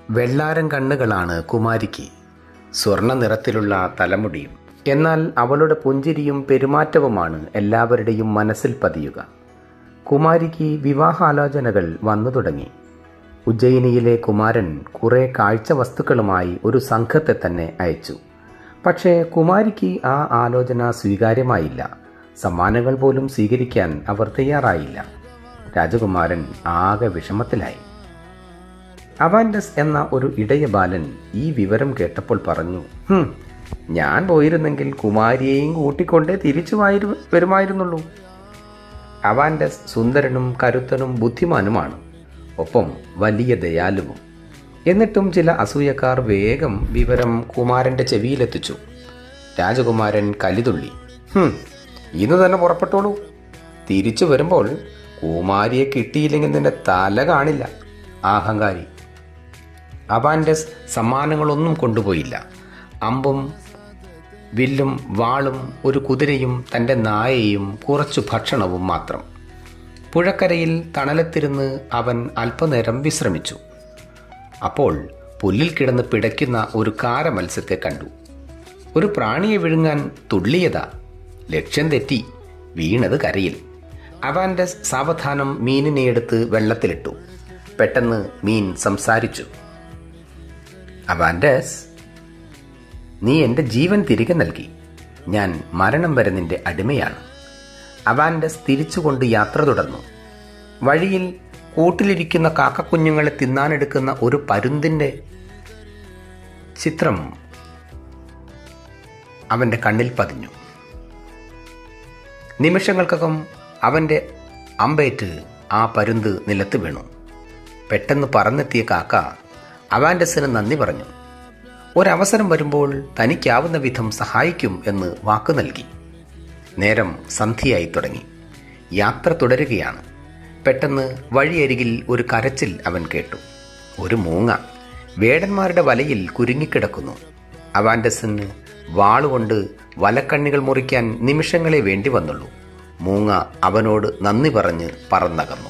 വെള്ളാരം കണ്ണുകളാണ് കുമാരിക്ക് സ്വർണ്ണ നിറത്തിലുള്ള തലമുടിയും എന്നാൽ അവളുടെ പുഞ്ചിരിയും പെരുമാറ്റവുമാണ് എല്ലാവരുടെയും മനസ്സിൽ പതിയുക കുമാരിക്ക് വിവാഹാലോചനകൾ വന്നു തുടങ്ങി ഉജ്ജയിനിയിലെ കുമാരൻ കുറെ കാഴ്ച വസ്തുക്കളുമായി ഒരു സംഘത്തെ തന്നെ അയച്ചു പക്ഷേ കുമാരിക്ക് ആ ആലോചന സ്വീകാര്യമായില്ല സമ്മാനങ്ങൾ പോലും സ്വീകരിക്കാൻ അവർ തയ്യാറായില്ല രാജകുമാരൻ ആകെ വിഷമത്തിലായി അവാൻഡസ് എന്ന ഒരു ഇടയ ബാലൻ ഈ വിവരം കേട്ടപ്പോൾ പറഞ്ഞു "ഹും, ഞാൻ പോയിരുന്നെങ്കിൽ കുമാരിയെയും കൂട്ടിക്കൊണ്ടേ തിരിച്ചു വായിരു- വരുമായിരുന്നുള്ളൂ അവാൻഡസ് സുന്ദരനും കരുത്തനും ബുദ്ധിമാനുമാണ് ഒപ്പം വലിയ ദയാലുവും എന്നിട്ടും ചില അസൂയക്കാർ വേഗം വിവരം കുമാരന്റെ ചെവിയിലെത്തിച്ചു രാജകുമാരൻ കലിതുള്ളി "ഹും, ഇന്ന് തന്നെ പുറപ്പെട്ടോളൂ തിരിച്ചു വരുമ്പോൾ കുമാരിയെ കിട്ടിയില്ലെങ്കിൽ നിന്റെ തല കാണില്ല അഹങ്കാരി അവാൻഡസ് സമ്മാനങ്ങളൊന്നും കൊണ്ടുപോയില്ല അമ്പും വില്ലും വാളും ഒരു കുതിരയും തൻ്റെ നായയും കുറച്ചു ഭക്ഷണവും മാത്രം പുഴക്കരയിൽ തണലത്തിരുന്ന് അവൻ അല്പനേരം വിശ്രമിച്ചു അപ്പോൾ പുല്ലിൽ കിടന്ന് പിടയ്ക്കുന്ന ഒരു കാര മത്സ്യത്തെ കണ്ടു ഒരു പ്രാണിയെ വിഴുങ്ങാൻ തുള്ളിയതാ ലക്ഷ്യം തെറ്റി വീണത് കരയിൽ അവാൻഡസ് സാവധാനം മീനിനെ എടുത്ത് വെള്ളത്തിലിട്ടു പെട്ടെന്ന് മീൻ സംസാരിച്ചു അവാൻഡസ് നീ എൻ്റെ ജീവൻ തിരികെ നൽകി ഞാൻ മരണം വരെ നിന്റെ അടിമയാണ് അവാൻഡസ് തിരിച്ചുകൊണ്ട് യാത്ര തുടർന്നു വഴിയിൽ കൂട്ടിലിരിക്കുന്ന കാക്കക്കുഞ്ഞുങ്ങളെ തിന്നാനെടുക്കുന്ന ഒരു പരുന്തിൻ്റെ ചിത്രം അവൻ്റെ കണ്ണിൽ പതിഞ്ഞു നിമിഷങ്ങൾക്കകം അവൻ്റെ അമ്പേറ്റ് ആ പരുന്ത് നിലത്ത് വീണു പെട്ടെന്ന് പറന്നെത്തിയ കാക്ക അവാൻഡസിന് നന്ദി പറഞ്ഞു ഒരവസരം വരുമ്പോൾ തനിക്കാവുന്ന വിധം സഹായിക്കും എന്ന് വാക്ക് നൽകി നേരം സന്ധ്യയായി തുടങ്ങി യാത്ര തുടരുകയാണ് പെട്ടെന്ന് വഴിയരികിൽ ഒരു കരച്ചിൽ അവൻ കേട്ടു ഒരു മൂങ്ങ വേടന്മാരുടെ വലയിൽ കുരുങ്ങിക്കിടക്കുന്നു അവാൻഡസിന് വാളുകൊണ്ട് വലക്കണ്ണികൾ മുറിക്കാൻ നിമിഷങ്ങളെ വേണ്ടി വന്നുള്ളൂ മൂങ്ങ അവനോട് നന്ദി പറഞ്ഞ് പറന്നകന്നു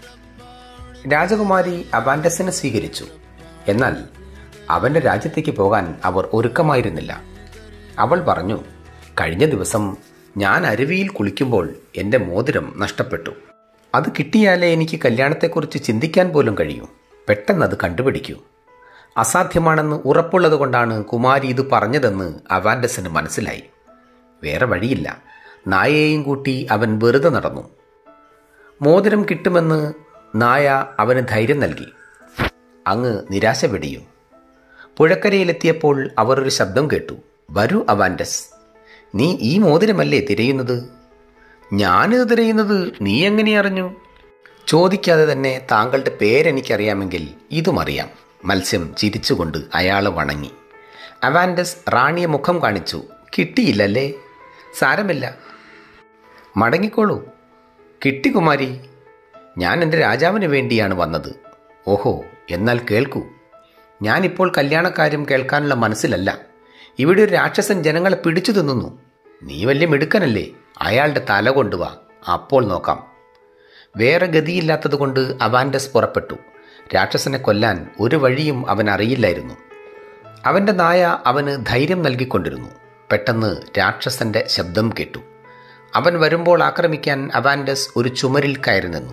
രാജകുമാരി അവാൻഡസിനെ സ്വീകരിച്ചു എന്നാൽ അവന്റെ രാജ്യത്തേക്ക് പോകാൻ അവർ ഒരുക്കമായിരുന്നില്ല അവൾ പറഞ്ഞു കഴിഞ്ഞ ദിവസം ഞാൻ അരുവിയിൽ കുളിക്കുമ്പോൾ എൻ്റെ മോതിരം നഷ്ടപ്പെട്ടു അത് കിട്ടിയാലേ എനിക്ക് കല്യാണത്തെക്കുറിച്ച് ചിന്തിക്കാൻ പോലും കഴിയൂ പെട്ടെന്ന് അത് കണ്ടുപിടിക്കൂ അസാധ്യമാണെന്ന് ഉറപ്പുള്ളത് കൊണ്ടാണ് കുമാരി ഇത് പറഞ്ഞതെന്ന് അവാൻഡസിന് മനസ്സിലായി വേറെ വഴിയില്ല നായയെയും കൂട്ടി അവൻ വെറുതെ നടന്നു മോതിരം കിട്ടുമെന്ന് നായ അവന് ധൈര്യം നൽകി അങ്ങ് നിരാശ വെടിയൂ പുഴക്കരയിലെത്തിയപ്പോൾ അവർ ഒരു ശബ്ദം കേട്ടു വരൂ അവാൻഡസ് നീ ഈ മോതിരമല്ലേ തിരയുന്നത് ഞാനിത് തിരയുന്നത് നീ എങ്ങനെ അറിഞ്ഞു ചോദിക്കാതെ തന്നെ താങ്കളുടെ പേരെനിക്കറിയാമെങ്കിൽ ഇതും അറിയാം മത്സ്യം ചിരിച്ചുകൊണ്ട് അയാളെ വണങ്ങി അവാൻഡസ് റാണിയെ മുഖം കാണിച്ചു കിട്ടിയില്ലല്ലേ സാരമില്ല മടങ്ങിക്കോളൂ കിട്ടി കുമാരി ഞാൻ എൻ്റെ രാജാവിന് വേണ്ടിയാണ് വന്നത് ഓഹോ എന്നാൽ കേൾക്കൂ ഞാനിപ്പോൾ കല്യാണക്കാര്യം കേൾക്കാനുള്ള മനസ്സിലല്ല ഇവിടെ ഒരു രാക്ഷസൻ ജനങ്ങളെ പിടിച്ചു തിന്നുന്നു നീ വലിയ മിടുക്കനല്ലേ അയാളുടെ തല കൊണ്ടുവാ അപ്പോൾ നോക്കാം വേറെ ഗതിയില്ലാത്തതുകൊണ്ട് അവാൻഡസ് പുറപ്പെട്ടു രാക്ഷസനെ കൊല്ലാൻ ഒരു വഴിയും അവൻ അറിയില്ലായിരുന്നു അവൻ്റെ നായ അവന് ധൈര്യം നൽകിക്കൊണ്ടിരുന്നു പെട്ടെന്ന് രാക്ഷസന്റെ ശബ്ദം കേട്ടു അവൻ വരുമ്പോൾ ആക്രമിക്കാൻ അവാൻഡസ് ഒരു ചുമരിൽ കയറി നിന്നു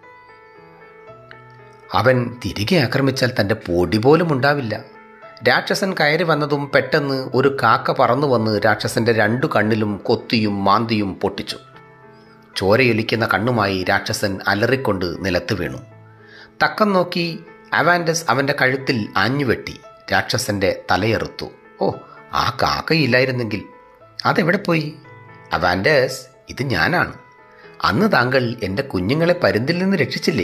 അവൻ തിരികെ ആക്രമിച്ചാൽ തൻ്റെ പൊടി പോലും ഉണ്ടാവില്ല രാക്ഷസൻ കയറി വന്നതും പെട്ടെന്ന് ഒരു കാക്ക പറന്നു വന്ന് രാക്ഷസന്റെ രണ്ടു കണ്ണിലും കൊത്തിയും മാന്തിയും പൊട്ടിച്ചു ചോരയൊലിക്കുന്ന കണ്ണുമായി രാക്ഷസൻ അലറിക്കൊണ്ട് നിലത്ത് വീണു തക്കം നോക്കി അവാൻഡസ് അവന്റെ കഴുത്തിൽ ആഞ്ഞുവെട്ടി രാക്ഷസന്റെ തലയെറുത്തു ഓ ആ കാക്കയില്ലായിരുന്നെങ്കിൽ അതെവിടെ പോയി അവാൻഡസ് ഇത് ഞാനാണ് അന്ന് താങ്കൾ എൻ്റെ കുഞ്ഞുങ്ങളെ പരുന്തിൽ നിന്ന് രക്ഷിച്ചില്ലേ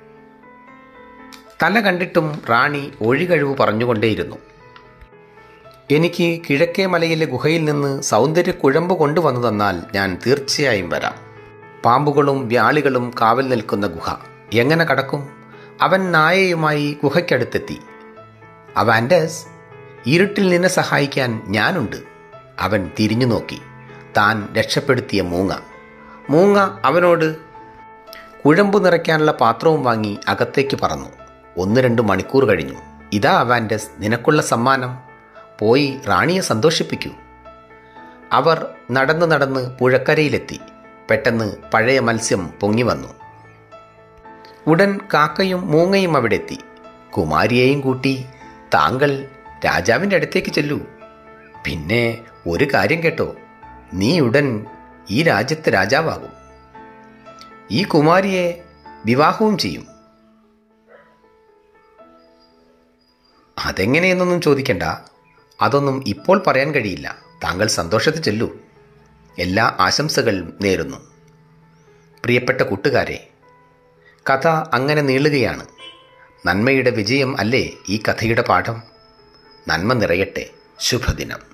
തല കണ്ടിട്ടും റാണി ഒഴികഴിവ് പറഞ്ഞുകൊണ്ടേയിരുന്നു എനിക്ക് കിഴക്കേ മലയിലെ ഗുഹയിൽ നിന്ന് സൗന്ദര്യ കുഴമ്പ് കൊണ്ടുവന്നു തന്നാൽ ഞാൻ തീർച്ചയായും വരാം പാമ്പുകളും വ്യാളികളും കാവൽ നിൽക്കുന്ന ഗുഹ എങ്ങനെ കടക്കും അവൻ നായയുമായി ഗുഹയ്ക്കടുത്തെത്തി അവാൻഡസ് ഇരുട്ടിൽ നിന്നെ സഹായിക്കാൻ ഞാനുണ്ട് അവൻ തിരിഞ്ഞു നോക്കി താൻ രക്ഷപ്പെടുത്തിയ മൂങ്ങ മൂങ്ങ അവനോട് കുഴമ്പ് നിറയ്ക്കാനുള്ള പാത്രവും വാങ്ങി അകത്തേക്ക് പറന്നു ഒന്ന് രണ്ട് മണിക്കൂർ കഴിഞ്ഞു ഇതാ അവാൻഡസ് നിനക്കുള്ള സമ്മാനം പോയി റാണിയെ സന്തോഷിപ്പിക്കൂ അവർ നടന്ന് നടന്ന് പുഴക്കരയിലെത്തി പെട്ടെന്ന് പഴയ മത്സ്യം പൊങ്ങി വന്നു ഉടൻ കാക്കയും മൂങ്ങയും അവിടെ എത്തി കുമാരിയെയും കൂട്ടി താങ്കൾ രാജാവിൻ്റെ അടുത്തേക്ക് ചെല്ലൂ പിന്നെ ഒരു കാര്യം കേട്ടോ നീ ഉടൻ ഈ രാജ്യത്തെ രാജാവാകും ഈ കുമാരിയെ വിവാഹവും ചെയ്യും അതെങ്ങനെയെന്നൊന്നും ചോദിക്കണ്ട അതൊന്നും ഇപ്പോൾ പറയാൻ കഴിയില്ല താങ്കൾ സന്തോഷത്തിൽ ചെല്ലൂ എല്ലാ ആശംസകൾ നേരുന്നു പ്രിയപ്പെട്ട കൂട്ടുകാരെ കഥ അങ്ങനെ നീളുകയാണ് നന്മയുടെ വിജയം അല്ലേ ഈ കഥയുടെ പാഠം നന്മ നിറയട്ടെ ശുഭദിനം